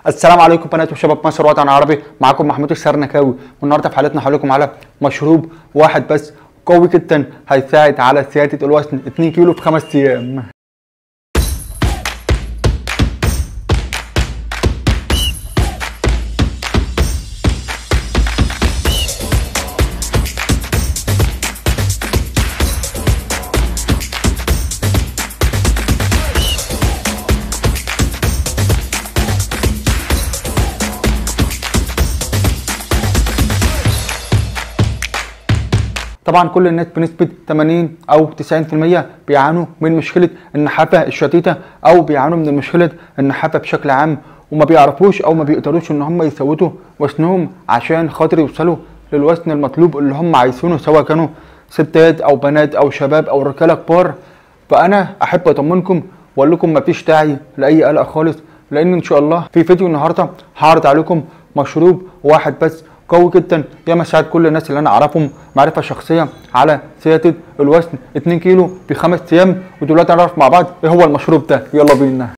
السلام عليكم بنات وشباب مصر وطن عربي معاكم محمود السرنكاوي والنهارده في حلقتنا هقول لكم على مشروب واحد بس قوي جدا هيساعد على زياده الوزن 2 كيلو في خمس ايام طبعا كل الناس بنسبة 80 أو 90% بيعانوا من مشكلة النحافة الشديدة أو بيعانوا من مشكلة النحافة بشكل عام وما بيعرفوش أو ما بيقدروش إن هم يزودوا وزنهم عشان خاطر يوصلوا للوزن المطلوب اللي هم عايزينه سواء كانوا ستات أو بنات أو شباب أو رجالة كبار فأنا أحب أطمنكم وأقول لكم مفيش داعي لأي قلق خالص لأن إن شاء الله في فيديو النهاردة هعرض عليكم مشروب واحد بس قوي جدا ياما ساعد كل الناس اللي انا اعرفهم معرفه شخصيه على زياده الوزن 2 كيلو في خمس ايام ودلوقتي هنعرف مع بعض ايه هو المشروب ده يلا بينا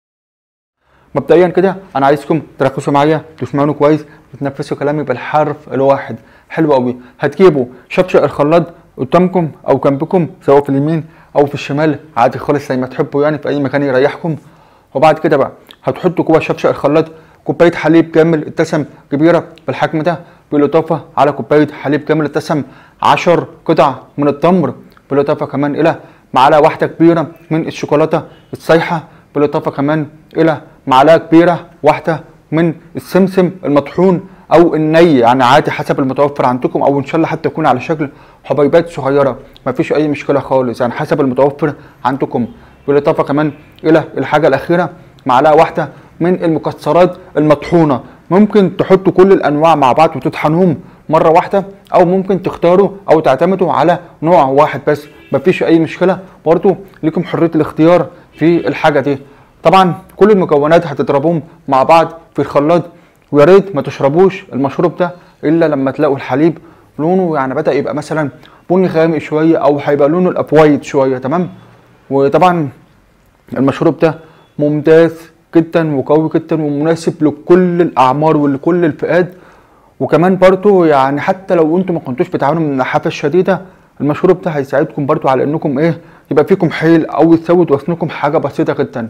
مبدئيا كده انا عايزكم تركزوا معايا تسمعوني كويس وتنفذوا كلامي بالحرف الواحد حلو قوي هتجيبوا شطشق الخلاط قدامكم او جنبكم سواء في اليمين او في الشمال عادي خالص زي ما تحبوا يعني في اي مكان يريحكم وبعد كده بقى هتحطوا جوه شطشق الخلاط كوبايه حليب كامل الدسم كبيره بالحجم ده بالاضافه على كوبايه حليب كامل الدسم 10 قطع من التمر بالاضافه كمان الى معلقه واحده كبيره من الشوكولاته السايحه بالاضافه كمان الى معلقه كبيره واحده من السمسم المطحون او الني يعني عادي حسب المتوفر عندكم او ان شاء الله حتى يكون على شكل حبيبات صغيره مفيش اي مشكله خالص يعني حسب المتوفر عندكم بالاضافه كمان الى الحاجه الاخيره معلقه واحده من المكسرات المطحونه ممكن تحطوا كل الانواع مع بعض وتطحنوهم مره واحده او ممكن تختاروا او تعتمدوا على نوع واحد بس مفيش اي مشكله برضو لكم حريه الاختيار في الحاجه دي طبعا كل المكونات هتضربوهم مع بعض في الخلاط ويا ريت ما تشربوش المشروب ده الا لما تلاقوا الحليب لونه يعني بدا يبقى مثلا بني غامق شويه او هيبقى لونه الابوايد شويه تمام وطبعا المشروب ده ممتاز جدا وقوي جدا ومناسب لكل الاعمار ولكل الفئات وكمان برضو يعني حتى لو انتم ما كنتوش بتعانوا من النحافه الشديده المشروب ده هيساعدكم برضو على انكم ايه يبقى فيكم حيل او يزود وزنكم حاجه بسيطه جدا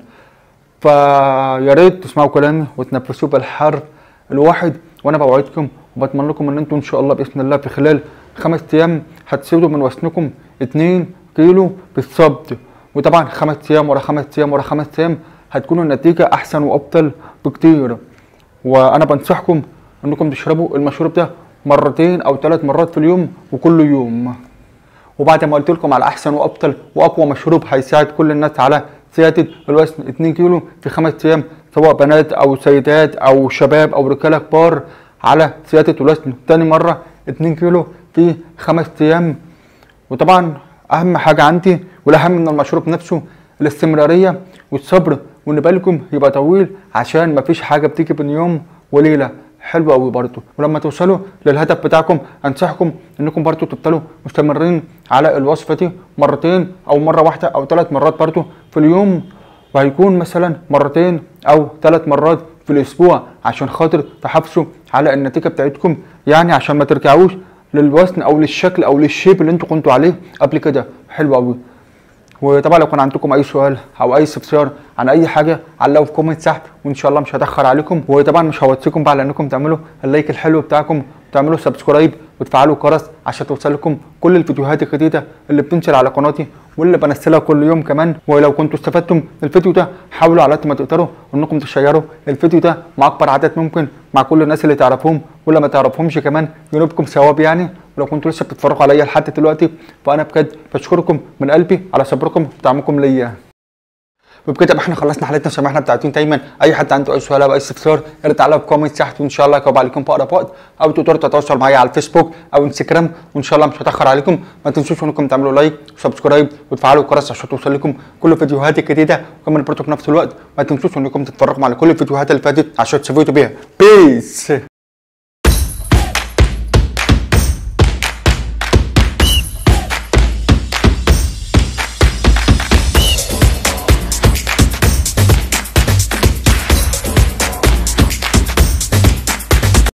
فيا ريت تسمعوا كلامي وتنفذوه بالحرف الواحد وانا بوعدكم وبتمنى لكم ان انتم ان شاء الله باذن الله في خلال خمس ايام هتزيدوا من وزنكم 2 كيلو بالظبط وطبعا خمس ايام ورا خمس ايام ورا خمس ايام هتكون النتيجة أحسن وأفضل بكتير وأنا بنصحكم إنكم تشربوا المشروب ده مرتين أو ثلاث مرات في اليوم وكل يوم وبعد ما قلت لكم على أحسن وأفضل وأقوى مشروب هيساعد كل الناس على زيادة الوزن 2 كيلو في خمس أيام سواء بنات أو سيدات أو شباب أو رجالة كبار على زيادة الوزن تاني مرة 2 كيلو في خمس أيام وطبعا أهم حاجة عندي والأهم من المشروب نفسه الاستمرارية والصبر وان بالكم يبقى طويل عشان مفيش حاجه بتيجي بين يوم وليله حلو قوي برضو ولما توصلوا للهدف بتاعكم انصحكم انكم برضو تفضلوا مستمرين على الوصفه دي مرتين او مره واحده او ثلاث مرات برضو في اليوم وهيكون مثلا مرتين او ثلاث مرات في الاسبوع عشان خاطر تحافظوا على النتيجه بتاعتكم يعني عشان ما ترجعوش للوزن او للشكل او للشيب اللي انتوا كنتوا عليه قبل كده حلو قوي وطبعا لو كان عندكم اي سؤال او اي استفسار عن اي حاجه علقوا في كومنت تحت وان شاء الله مش هتاخر عليكم وطبعا مش هوصيكم بقى على انكم تعملوا اللايك الحلو بتاعكم وتعملوا سبسكرايب وتفعلوا الجرس عشان توصل لكم كل الفيديوهات الجديده اللي بتنزل على قناتي واللي بنزلها كل يوم كمان ولو كنتوا استفدتم من الفيديو ده حاولوا على قد ما تقدروا انكم تشيروا الفيديو ده مع اكبر عدد ممكن مع كل الناس اللي تعرفوهم واللي ما تعرفهمش كمان ينوبكم ثواب يعني ولو كنتوا لسه بتتفرجوا عليا لحد دلوقتي فانا بجد بشكركم من قلبي على صبركم ودعمكم ليا وبكده احنا خلصنا حلقتنا سامحنا بتاعتين دايما اي حد عنده اي سؤال او اي استفسار يا ريت تعلقوا بكومنت تحت وان شاء الله اجاوب عليكم في اقرب وقت او تقدروا تتواصلوا معايا على الفيسبوك او انستجرام وان شاء الله مش هتاخر عليكم ما تنسوش انكم تعملوا لايك وسبسكرايب وتفعلوا الجرس عشان توصل لكم كل الفيديوهات الجديده وكمان برضه في نفس الوقت ما تنسوش انكم تتفرجوا على كل الفيديوهات اللي فاتت عشان تستفيدوا بيها بيس